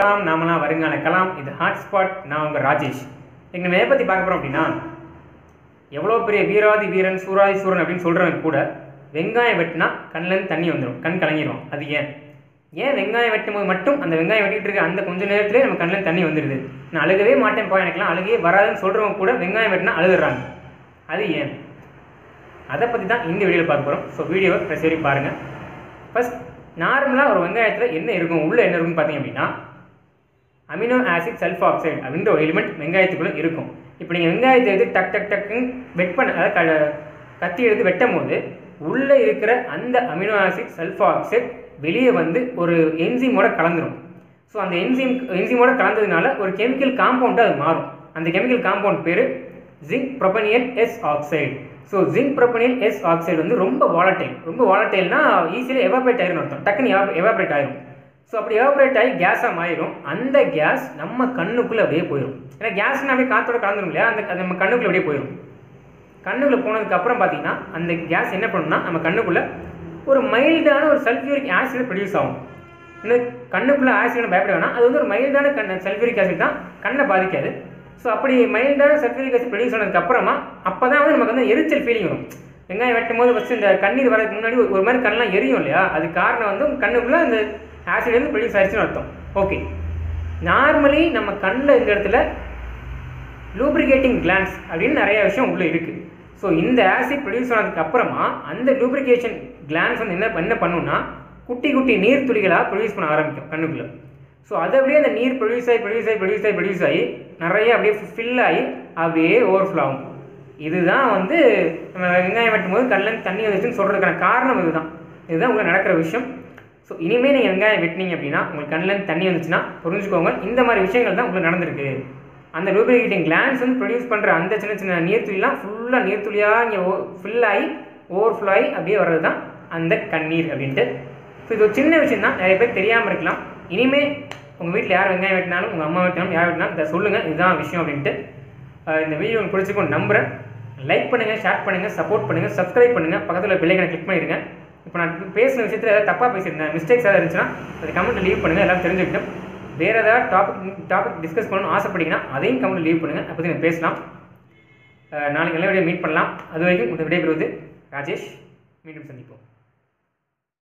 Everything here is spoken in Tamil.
கலாம் நாமலாம் வருங்கால கலாம் இது ஹாட்ஸ்பாட் நான் உங்கள் ராஜேஷ் இன்னைக்கு நம்ம எதை பற்றி பார்க்க போகிறோம் அப்படின்னா எவ்வளோ பெரிய வீராதி வீரன் சூராதி சூரன் அப்படின்னு சொல்கிறவன் கூட வெங்காயம் வெட்டினா கண்ணிலேருந்து தண்ணி வந்துடும் கண் கலங்கிடும் அது ஏன் ஏன் வெங்காயம் வெட்டும் போது மட்டும் அந்த வெங்காயம் வெட்டிட்டு இருக்க அந்த கொஞ்ச நேரத்திலே நம்ம கண்ணில் தண்ணி வந்துடுது நான் அழுகவே மாட்டேன்ப்பா எனக்குலாம் அழுகவே வராதுன்னு சொல்கிறவங்க கூட வெங்காயம் வெட்டினா அழுகுறாங்க அது ஏன் அதை பற்றி தான் இந்த வீடியோவில் பார்க்க போகிறோம் ஸோ வீடியோவை கடைசி வரைக்கும் பாருங்கள் ஃபர்ஸ்ட் நார்மலாக ஒரு வெங்காயத்தில் என்ன இருக்கும் உள்ளே என்ன இருக்கும்னு பார்த்தீங்க அப்படின்னா அமினோ ஆசிட் சல்ஃபாக்சைடு அப்படின்ற ஒரு எலிமெண்ட் வெங்காயத்துக்குள்ளே இருக்கும் இப்போ நீங்கள் வெங்காயத்தை எடுத்து டக் டக் டக்குன்னு வெட் பண்ண அதாவது க கத்தி எடுத்து வெட்டும் போது உள்ளே இருக்கிற அந்த அமினோ ஆசிட் சல்ஃபாக்சைடு வெளியே வந்து ஒரு என்சீமோட கலந்துரும் ஸோ அந்த என்சீம் என்சீமோட கலந்ததுனால ஒரு கெமிக்கல் காம்பவுண்டாக அது மாறும் அந்த கெமிக்கல் காம்பவுண்ட் பேர் zinc propionyl S oxide so zinc propionyl S oxide வந்து ரொம்ப வாலட்டைல் ரொம்ப வாலட்டைல்னா ஈஸியாக எவாப்ரேட் ஆயிரும் அர்த்தம் டக்குன்னு எவாப்ரேட் ஆயிரும் ஸோ அப்படி எவாப்ரேட் ஆகி கேஸாக மாறிடும் அந்த கேஸ் நம்ம கண்ணுக்குள்ளே அப்படியே போயிடும் ஏன்னா கேஸ்னா அப்படியே காற்றோட கலந்துரும் இல்லையா அந்த அது நம்ம கண்ணுக்குள்ளே அப்படியே போயிடும் கண்ணுக்குள்ளே போனதுக்கு அப்புறம் பார்த்தீங்கன்னா அந்த கேஸ் என்ன பண்ணுன்னா நம்ம கண்ணுக்குள்ளே ஒரு மைல்டான ஒரு சல்ஃபியூரிக் ஆசிட் ப்ரொடியூஸ் ஆகும் இன்னும் கண்ணுக்குள்ளே ஆசிட் பயப்பட வேணாம் அது வந்து ஒரு மைல்டான கண் சல்ஃபியூரிக் ஆசிட் தான் கண்ணை பாதிக்காது ஸோ அப்படி மைல்டான சல்ஃபியூரிக் ஆசிட் ப்ரொடியூஸ் ஆனதுக்கு அப்புறமா அப்போ தான் வந்து நமக்கு வந்து எரிச்சல் ஃபீலிங் வரும் வெங்காயம் வெட்டும் போது ஃபஸ்ட்டு இந்த கண்ணீர் வரதுக்கு முன்னாடி ஒரு மாதிரி கண்ணெலாம் எரியும் இல்லையா அது காரணம் வந்து கண்ணுக்குள்ளே அந்த ஆசிட் வந்து ப்ரொடியூஸ் ஆயிடுச்சுன்னு அர்த்தம் ஓகே நார்மலி நம்ம கண்ணில் இருக்கிற இடத்துல லூப்ரிகேட்டிங் கிளான்ஸ் அப்படின்னு நிறைய விஷயம் உள்ளே இருக்குது ஸோ இந்த ஆசிட் ப்ரொடியூஸ் ஆனதுக்கு அப்புறமா அந்த லூப்ரிகேஷன் கிளான்ஸ் வந்து என்ன என்ன பண்ணுன்னா குட்டி குட்டி நீர் துளிகளாக ப்ரொடியூஸ் பண்ண ஆரம்பிக்கும் கண்ணுக்குள்ளே ஸோ அது அப்படியே அந்த நீர் ப்ரொடியூஸ் ஆகி ப்ரொடியூஸ் ஆகி ப்ரொடியூஸ் ஆகி ப்ரொடியூஸ் ஆகி நிறைய அப்படியே ஃபில் ஆகி அப்படியே ஓவர்ஃப்ளோ ஆகும் இதுதான் வந்து நம்ம வெங்காயம் வெட்டும்போது கண்ணில் தண்ணி வந்துச்சுன்னு சொல்கிறதுக்கான காரணம் இதுதான் இதுதான் உங்களுக்கு நடக்கிற விஷயம் ஸோ இனிமேல் நீங்கள் வெங்காயம் வெட்டினீங்க அப்படின்னா உங்களுக்கு கண்ணில் தண்ணி வந்துச்சுன்னா புரிஞ்சுக்கோங்க இந்த மாதிரி விஷயங்கள் தான் உங்களுக்கு நடந்திருக்கு அந்த லூப்ரிகேட்டிங் கிளான்ஸ் வந்து ப்ரொடியூஸ் பண்ணுற அந்த சின்ன சின்ன நீர்த்துளிலாம் ஃபுல்லாக நீர்த்துளியாக இங்கே ஃபில் ஆகி ஓவர்ஃப்ளோ ஆகி அப்படியே வர்றது தான் அந்த கண்ணீர் அப்படின்ட்டு ஸோ இது ஒரு சின்ன விஷயம் தான் நிறைய பேர் தெரியாமல் இருக்கலாம் இனிமேல் உங்கள் வீட்டில் யார் வெங்காயம் வெட்டினாலும் உங்கள் அம்மா வெட்டினாலும் யார் வெட்டினாலும் இதை சொல்லுங்கள் இதுதான் விஷயம் அப்படின்ட்டு அஹ் இந்த வீடியோ உங்களுக்கு பிடிச்சிருக்கும் நம்புகிறேன் லைக் பண்ணுங்கள் ஷேர் பண்ணுங்கள் சப்போர்ட் பண்ணுங்கள் சப்ஸ்கிரைப் பண்ணுங்கள் பக்கத்தில் பெல்லைக்கனை கிளிக் பண்ணிடுங்க இப்போ நான் பேசின விஷயத்தில் ஏதாவது தப்பாக பேசியிருந்தேன் மிஸ்டேக்ஸ் ஏதாவது இருந்துச்சுன்னா அது கமெண்ட்டில் லீவ் பண்ணுங்கள் எல்லாம் தெரிஞ்சுக்கிட்டோம் வேறு ஏதாவது டாபிக் டாபிக் டிஸ்கஸ் பண்ணணும்னு ஆசைப்பட்டீங்கன்னா அதையும் கமெண்ட் லீவ் பண்ணுங்கள் அப்போ நம்ம பேசலாம் அஹ் நாளைக்கு நல்ல வீடியோ மீட் பண்ணலாம் அது வரைக்கும் உங்கள் விடைபெறுவது ராஜேஷ் மீண்டும் சந்திப்போம்